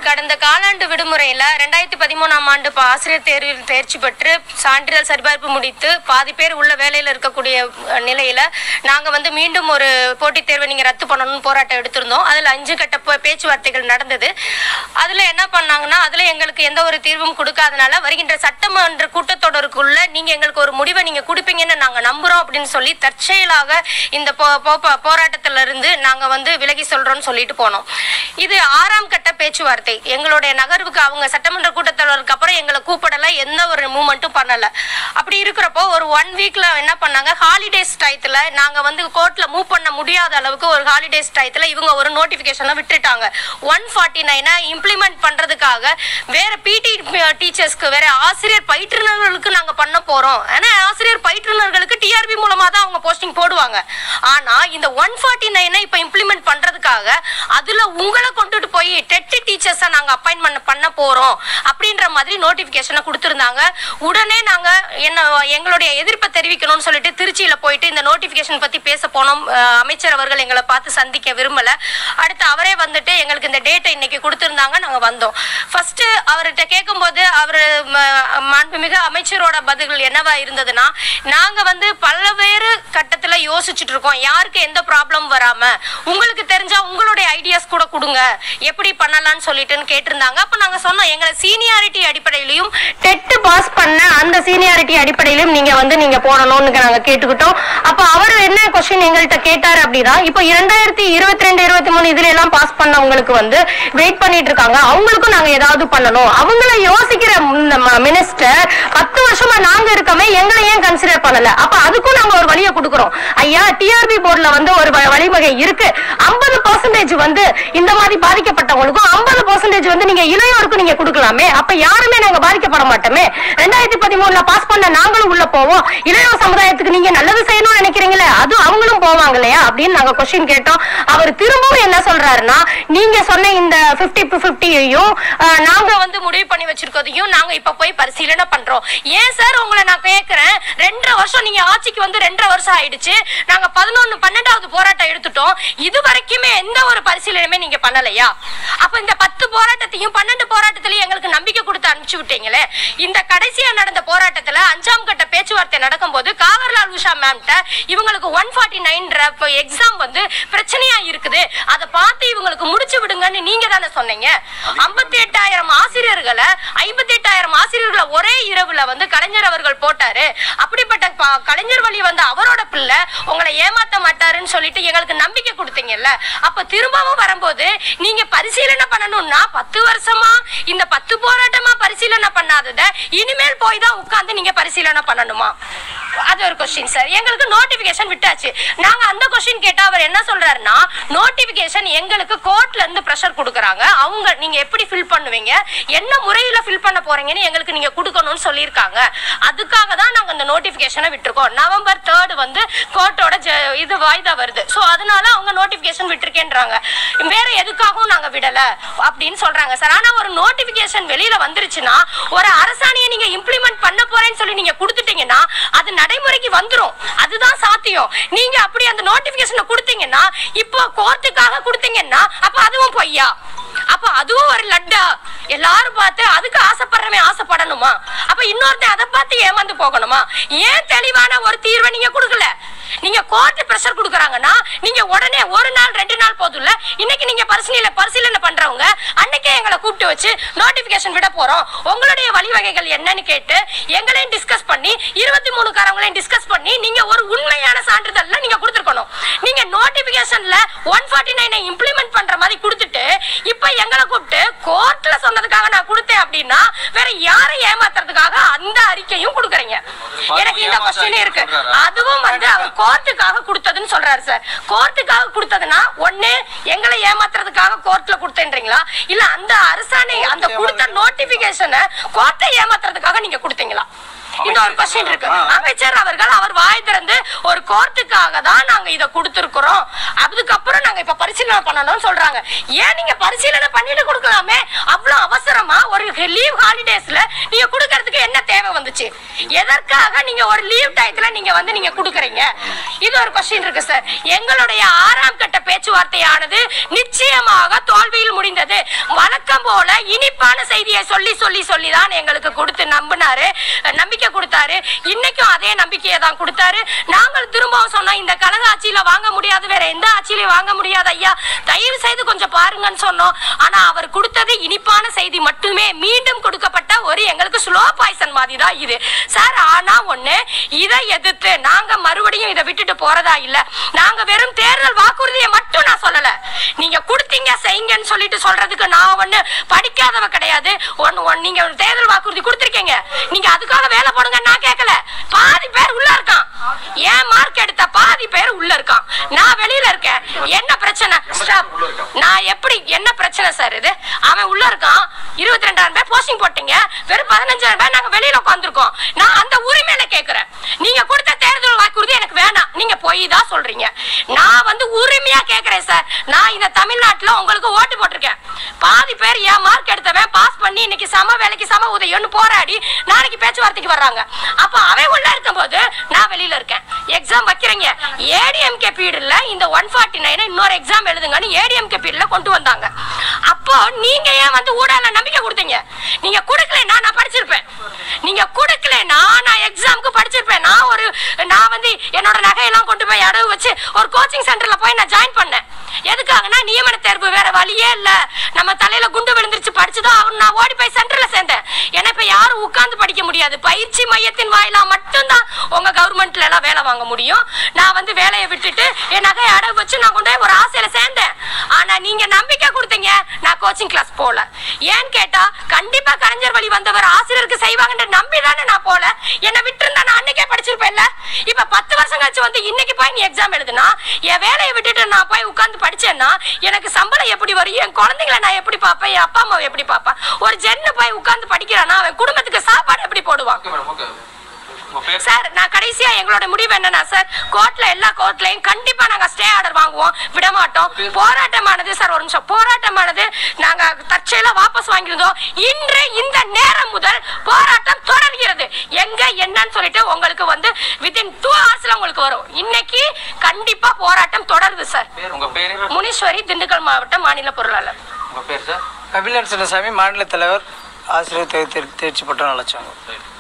கடந்த காலாண்டு விடுமுறையில ரெண்டாயிரத்தி பதிமூணாம் ஆண்டு ப- ஆசிரியர் தேர்வில் தேர்ச்சி பெற்று சான்றிதழ் சரிபார்ப்பு முடித்து பாதி பேர் உள்ள வேலையில இருக்கக்கூடிய அஹ், நிலையில நாங்க வந்து மீண்டும் ஒரு போட்டித் தேர்வை நீங்க ரத்து பண்ணணும்னு போராட்டம் எடுத்திருந்தோம் அதுல அஞ்சு கட்ட பே- பேச்சுவார்த்தைகள் நடந்தது அதுல என்ன பண்ணாங்கன்னா அதுல எங்களுக்கு எந்த ஒரு தீர்வும் கொடுக்காதனால வருகின்ற சட்டமன்ற கூட்டத்தொடருக்குள்ள நீங்க எங்களுக்கு ஒரு முடிவை நீங்க கொடுப்பீங்கன்னு நாங்க நம்புறோம் அப்படின்னு சொல்லி தற்செயலாக இந்த போ- போ- போராட்டத்துல இருந்து நாங்க வந்து விலகி சொல்றோம்னு சொல்லிட்டு போனோம் இது ஆறாம் கட்ட பேச்சுவார்த்தை எங்களுடைய நகர்வுக்கு அவங்க சட்டமன்ற கூட்டத்தொடருக்கு அப்புறம் எங்களை கூப்பிடல எந்த ஒரு மூமெண்ட்டும் பண்ணல அப்படி இருக்கிறப்போ ஒரு ஒன் வீக்ல என்ன பண்ணாங்க ஹாலிடேஸ் டயத்துல நாங்க வந்து கோர்ட்ல மூவ் பண்ண முடியாத அளவுக்கு ஒரு ஹாலிடேஸ் டயத்துல இவங்க ஒரு நோட்டிபிகேஷனை விட்டுட்டாங்க ஒன் ஃபார்ட்டி நைனை இம்ப்ளிமெண்ட் பண்றதுக்காக வேற பிடி டீச்சர்ஸ்க்கு வேற ஆசிரியர் பயிற்றுனர்களுக்கு நாங்க பண்ண போறோம் ஏன்னா ஆசிரியர் பயிற்றுனர்களுக்கு டிஆர்பி மூலமா தான் அவங்க போஸ்டிங் போடுவாங்க ஆனா இந்த ஒன் ஃபார்ட்டி நைனை இப்ப இம்ப்ளிமெண்ட் பண்றதுக்காக அதுல உங்களை கொண்டுட்டு போய் டெட் டீச்சர்ஸை நாங்க அப்பாயின்மெண்ட் பண்ண போறோம் அப்படின்ற மாதிரி நோட்டிபிகேஷனை கொடுத்திருந்தாங்க உடனே நாங்க என்ன எங்களுடைய எதிர்ப்பை தெரிவிக்கணும்னு சொல்லிட்டு திருச்சியில போயிட்டு இந்த நோட்டிபிகேஷன் பத்தி பேச போனோம் அஹ் அமைச்சர் அவர்கள் எங்களை பார்த்து சந்திக்க விரும்பல அடுத்து அவரே வந்துட்டு எங்களுக்கு இந்த டேட்டை இன்னைக்கு கொடுத்திருந்தாங்க நாங்க வந்தோம் ஃபர்ஸ்ட் அவர்கிட்ட கேட்கும்போது அவர் மாண்புமிகு அமைச்சரோட பதில்கள் என்னவா இருந்ததுன்னா நாங்க வந்து பல்வேறு கட்டத்துல யோசிச்சுட்டு இருக்கோம் யாருக்கு எந்த ப்ராப்ளம் வராம உங்களுக்கு தெரிஞ்சா உங்களுடைய ஐடியாஸ் கூட கொடுங்க எப்படி பண்ணலாம்னு சொல்லிட்டுன்னு கேட்டிருந்தாங்க அப்ப நாங்க சொன்னோம் எங்களை சீனியாரிட்டி அடிப்படையிலையும் டெட் பாஸ் பண்ண அந்த சீனியாரிட்டி அடிப்படையிலும் நீங்க வந்து நீங்க போடணும்னு நாங்க கேட்டுக்கிட்டோம் அப்ப அவர் என்ன கொஸ்டின் எங்கள்கிட்ட கேட்டாரு அப்படின்னா இப்போ இரண்டாயிரத்தி இருபத்தி ரெண்டு இருபத்தி மூணு இதுல எல்லாம் பாஸ் பண்ணவங்களுக்கு வந்து வெயிட் பண்ணிட்டு இருக்காங்க அவங்களுக்கும் நாங்க ஏதாவது பண்ணணும் அவங்கள யோசிக்கிற மினிஸ்டர் பத்து வருஷமா நாங்க இருக்கமே எங்களை ஏன் கன்சிடர் பண்ணல அப்ப அதுக்கும் நாங்க ஒரு வழியை கொடுக்குறோம் ஐயா டிஆர்பி போர்டுல வந்து ஒரு வ- வழிவகை இருக்கு ஐம்பது பர்சன்டேஜ் வந்து இந்த மாதிரி பாதிக்கப்பட்டவங்களுக்கும் ஐம்பது பர்சன்டேஜ் வந்து நீங்க இளையோருக்கும் நீங்க கொடுக்கலாமே அப்ப யாருமே நாங்க பாதிக்கப்பட மாட்டோமே ரெண்டாயிரத்தி பதிமூணுல பாஸ் பண்ண நாங்களும் உள்ள போவோம் இளையோர் சமுதாயத்துக்கு நீங்க நல்லது செய்யணும்னு நினைக்கிறீங்களே அது அவங்களும் போவாங்க இல்லையா அப்படின்னு நாங்க கொஸ்டின் கேட்டோம் அவர் திரும்பவும் என்ன சொல்றாருன்னா நீங்க சொன்ன இந்த பிப்டி டு பிப்டியையும் நாங்க வந்து முடிவு பண்ணி வச்சிருக்கதையும் நாங்க இப்ப போய் பரிசீலனை பண்றோம் ஏன் சார் உங்களை நான் கேக்குறேன் ரெண்டரை வருஷம் நீங்க ஆட்சிக்கு வந்து ரெண்டரை வருஷம் ஆயிடுச்சு நாங்க பதினொன்னு பன்னெண்டாவது போராட்டம் எடுத்துட்டோம் இது வரைக்குமே எந்த ஒரு பரிசீலனையுமே நீங்க பண்ணலையா அப்ப இந்த பத்து போராட்டத்தையும் பன்னெண்டு போராட்டத்திலையும் எங்களுக்கு நம்பிக்கை கொடுத்து அனுப்பிச்சு விட்டீங்களே இந்த கடைசியா நடந்த போராட்டத்துல அஞ்சாம் கட்ட பேச்சுவார்த்தை நடக்கும்போது காவர்லால் உஷா மேம்கிட்ட இவங்களுக்கு ஒன் ஃபார்ட்டி நைன் எக்ஸாம் வந்து பிரச்சனையா இருக்குது அதை பார்த்து இவங்களுக்கு முடிச்சு விடுங்கன்னு நீங்க தானே சொன்னீங்க ஐம்பத்தி எட்டாயிரம் ஆசிரியர்களை ஐம்பத்தி எட்டாயிரம் ஆசிரியர்களை ஒரே இரவுல வந்து கலைஞர் அவர்கள் போட்டாரு அப்படிப்பட்ட ப- கலைஞர் வழி வந்து அவரோட பிள்ளை உங்களை ஏமாத்த மாட்டாருன்னு சொல்லிட்டு எங்களுக்கு நம்பிக்கை கொடுத்தீங்கல்ல அப்ப திரும்பவும் வரும்போது நீங்க பரிசீலனை பண்ணணும்னா பத்து வருஷமா இந்த பத்து போராட்டமா பரிசீலனை பண்ணாதத இனிமேல் போய் தான் உட்கார்ந்து நீங்க பரிசீலனை பண்ணணுமா அது ஒரு கொஸ்டின் சார் எங்களுக்கு நோட்டிபிகேஷன் விட்டாச்சு நாங்க அந்த கொஸ்டின் கேட்டா அவர் என்ன சொல்றாருன்னா நோட்டிபிகேஷன் எங்களுக்கு கோர்ட்ல இருந்து பிரஷர் கொடுக்குறாங்க அவங்க நீங்க எப்படி ஃபில் பண்ணுவீங்க என்ன முறையில ஃபில் பண்ண போறீங்கன்னு எங்களுக்கு நீங்க கொடுக்கணும்னு சொல்லியிருக்காங்க அதுக்காக தான் நாங்க இந்த நோட்டிபிகேஷனை விட்டுருக்கோம் நவம்பர் தேர்ட் வந்து கோர்ட்டோட இது வாய்தா வருது ஸோ அதனால அவங்க நோட்டிபிகேஷன் விட்டுருக்கேன்றாங்க வேற எதுக்காகவும் நாங்க விடல அப்படின்னு சொல்றாங்க சார் ஆனா ஒரு நோட்டிபிகேஷன் வெளியில வந்துருச்சுன்னா ஒரு அரசாணையை நீங்க இம்ப்ளிமெண்ட் பண்ண போறேன்னு சொல்லி நீங்க கொடுத்துட்டீங்கன்னா அது நடைமுறைக்கு வந்துரும் அதுதான் சாத்தியம் நீங்க அப்படி அந்த நோட்டிபிகேஷனை கொடுத்தீங்கன்னா இப்போ கோர்ட்டுக்காக கொடுத்தீங்கன்னா அப்ப அதுவும் பொய்யா அப்ப அதுவும் ஒரு லட்டா எல்லாரும் பார்த்து அதுக்கு ஆசைப்படுறவன் ஆசைப்படணுமா அப்ப இன்னொருத்தன் அதை பார்த்து ஏமாந்து போகணுமா ஏன் தெளிவான ஒரு தீர்வை நீங்க கொடுக்கல நீங்க கோர்ட் பிரஷர் கொடுக்குறாங்கன்னா நீங்க உடனே ஒரு நாள் ரெண்டு நாள் போதும்ல இன்னைக்கு நீங்க பரிசீலனை பரிசீலனை பண்றவங்க அன்னைக்கே எங்களை கூப்பிட்டு வச்சு நோட்டிபிகேஷன் விட போறோம் உங்களுடைய வழிவகைகள் என்னன்னு கேட்டு எங்களையும் டிஸ்கஸ் பண்ணி இருபத்தி மூணு காரங்களையும் டிஸ்கஸ் பண்ணி நீங்க ஒரு உண்மையான சான்றிதழ்ல நீங்க கொடுத்துருக்கணும் நீங்க நோட்டிபிகேஷன்ல ஒன் ஃபார்ட்டி நைனை இம்ப்ளிமெண்ட் பண்ற மாதிரி கொடுத்துட்டு இப்ப எங்களை கூப்பிட்டு கோர்ட்ல சொன்னதுக்காக நான் கொடுத்தேன் அப்படின்னா வேற யாரை ஏமாத்துறதுக்காக அந்த அறிக்கையும் கொடுக்குறீங்க எனக்கு இந்த கொஸ்டின் இருக்கு அதுவும் வந்து அவர் கோர்ட்டுக்காக கொடுத்ததுன்னு சொல்றாரு சார் கோர்ட்டுக்காக கொடுத்ததுன்னா ஒண்ணு எங்களை ஏமாத்துறதுக்காக கோர்ட்ல கொடுத்தேன்றீங்களா இல்ல அந்த அரசாணை அந்த கொடுத்த நோட்டிபிகேஷனை கோர்ட்டை ஏமாத்துறதுக்காக நீங்க கொடுத்தீங்களா இந்த ஒரு கொஸ்டின் இருக்கு அமைச்சர் அவர்கள் அவர் வாய் திறந்து ஒரு கோர்ட்டுக்காக தான் நாங்க இத கொடுத்திருக்கிறோம் அதுக்கப்புறம் நாங்க இப்ப பரிசீலனை பண்ணணும்னு சொல்றாங்க ஏன் நீங்க பரிசீலனை பண்ணிட்டு கொடுக்கலாமே அவ்வளவு அவசரமா ஒரு லீவ் ஹாலிடேஸ்ல நீங்க கொடுக்கறதுக்கு என்ன தேவை தேவை வந்துச்சு எதற்காக நீங்க ஒரு லீவ் டயத்துல நீங்க வந்து நீங்க கொடுக்குறீங்க இது ஒரு கொஸ்டின் இருக்கு சார் எங்களுடைய ஆறாம் கட்ட பேச்சுவார்த்தையானது நிச்சயமாக தோல்வியில் முடிந்தது வழக்கம் போல இனிப்பான செய்தியை சொல்லி சொல்லி சொல்லி தான் எங்களுக்கு கொடுத்து நம்பினாரு நம்பிக்கை கொடுத்தாரு இன்னைக்கும் அதே நம்பிக்கையை தான் கொடுத்தாரு நாங்கள் திரும்பவும் சொன்னோம் இந்த கழக ஆட்சியில வாங்க முடியாது வேற எந்த ஆட்சியிலையும் வாங்க முடியாது ஐயா தயவு செய்து கொஞ்சம் பாருங்கன்னு சொன்னோம் ஆனா அவர் கொடுத்தது இனிப்பான செய்தி மட்டுமே மீண்டும் கொடுக்கப்பட்ட ஒரு எங்களுக்கு ஸ்லோ பாய்சன் மாதிரி தான் இது சார் ஆனா ஒண்ணு இதை எதிர்த்து நாங்க மறுபடியும் இதை விட்டுட்டு போறதா இல்ல நாங்க வெறும் தேர்தல் வாக்குறுதியை மட்டும் நான் சொல்லல நீங்க கொடுத்தீங்க செய்யுங்கன்னு சொல்லிட்டு சொல்றதுக்கு நான் ஒண்ணு படிக்காதவ கிடையாது ஒன்னு ஒன்னு நீங்க ஒரு தேர்தல் வாக்குறுதி கொடுத்திருக்கீங்க நீங்க அதுக்காக வேலை போடுங்க நான் கேட்கல பாதி பேர் உள்ள இருக்கான் ஏன் மார்க் எடுத்த பாதி பேர் உள்ள இருக்கான் நான் வெளியில இருக்கேன் என்ன பிரச்சனை Stop. நான் எப்படி என்ன பிரச்சனை சார் இது அவன் உள்ள இருக்கான் இருபத்தி ரெண்டாயிரம் பேர் போஸ்டிங் போட்டீங்க வெறும் பதினஞ்சாயிரம் பேர் நாங்க வெளியில உட்காந்துருக்கோம் நான் அந்த உரிமையில கேக்குறேன் நீங்க கொடுத்த தேர்தல் வாக்குறுதி எனக்கு வேணாம் நீங்க பொய் தான் சொல்றீங்க நான் வந்து உரிமையா கேக்குறேன் சார் நான் இந்த தமிழ்நாட்டுல உங்களுக்கு ஓட்டு போட்டிருக்கேன் பாதி பேர் ஏன் மார்க் எடுத்தவன் பாஸ் பண்ணி இன்னைக்கு சம வேலைக்கு சம உதயம்னு போராடி நாளைக்கு பேச்சுவார்த்தைக்கு வர்றாங்க அப்ப அவன் உள்ள இருக்கும்போது நான் வெளியில இருக்கேன் எக்ஸாம் வைக்கிறீங்க ஏடிஎம்கே பீரியட்ல இந்த ஒன் ஃபார்ட்டி நைன் இன்னொரு எக்ஸாம் எழுதுங்கன்னு ஏடிஎம்கே பீரியட்ல கொண்டு வந்தாங்க அப்போ நீங்க ஏன் வந்து ஊடக நம்பிக்கை கொடுத்தீங்க நீங்க கொடுக்கலன்னா நான் படிச்சிருப்பேன் நீங்க கொடுக்கலன்னா நான் எக்ஸாமுக்கு படிச்சிருப்பேன் நான் ஒரு நான் வந்து என்னோட நகையெல்லாம் கொண்டு போய் அடவு வச்சு ஒரு கோச்சிங் சென்டர்ல போய் நான் ஜாயின் பண்ணேன் எதுக்காகனா நியமன தேர்வு வேற வழியே இல்ல நம்ம தலையில குண்டு விழுந்துருச்சு படிச்சுதான் ஆகணும் நான் ஓடி போய் சென்டர்ல சேர்ந்தேன் ஏன்னா இப்ப யாரும் உட்கார்ந்து படிக்க முடியாது பயிற்சி மையத்தின் வாயிலா மட்டும்தான் உங்க கவர்மெண்ட்ல எல்லாம் வேலை வாங்க முடியும் நான் வந்து வேலையை விட்டுட்டு என் நகையை அடகு வச்சு நான் கொண்டு போய் ஒரு ஆசையில சேர்ந்தேன் ஆனா நீங்க நம்பிக்கை கொடுத்தீங்க நான் கோச்சிங் கிளாஸ் போல ஏன்னு கேட்டா கண்டிப்பா கலைஞர் வழி வந்தவர் ஆசிரியருக்கு செய்வாங்கன்ற நம்பி தானே நான் போல என்னை விட்டுருந்தா நான் அன்னைக்கே படிச்சிருப்பேன்ல இப்ப பத்து வருஷம் கழிச்சு வந்து இன்னைக்கு போய் நீ எக்ஸாம் எழுதுனா என் வேலையை விட்டுட்டு நான் போய் உட்கார்ந்து படிச்சேன்னா எனக்கு சம்பளம் எப்படி வரும் என் குழந்தைங்களை நான் எப்படி பார்ப்பேன் என் அப்பா அம்மாவை எப்படி பார்ப்பேன் ஒரு ஜென்னு போய் உட்கார்ந்து படிக்கிறானா அவன் குடும்பத்துக்கு சாப்பாடு எப்படி போடுவான் ஓகே மேடம் ஓகே உங்க பேர் சார் நான் கடைசியா எங்களோட முடிவு என்னன்னா சார் கோர்ட்ல எல்லா கோர்ட்லயும் கண்டிப்பா நாங்க ஸ்டே ஆர்டர் வாங்குவோம் விட மாட்டோம் போராட்டமானது சார் ஒரு நிமிஷம் போராட்டமானது நாங்க தற்செயலா வாபஸ் வாங்கியிருந்தோம் இன்று இந்த நேரம் முதல் போராட்டம் தொடர்கிறது எங்க என்னன்னு சொல்லிட்டு உங்களுக்கு வந்து வித்தின் டூ ஹவர்ஸ்ல உங்களுக்கு வரும் இன்னைக்கு கண்டிப்பா போராட்டம் தொடருது சார் பேர் உங்க பேரு முனீஸ்வரி திண்டுக்கல் மாவட்டம் மாநில பொருளாளர் உங்க பேர் சார் கபிலன் சின்னசாமி மாநில தலைவர் ஆசிரியர் தே- தே- தேர்ச்சி பெற்ற நலச்சாங்க ரைட்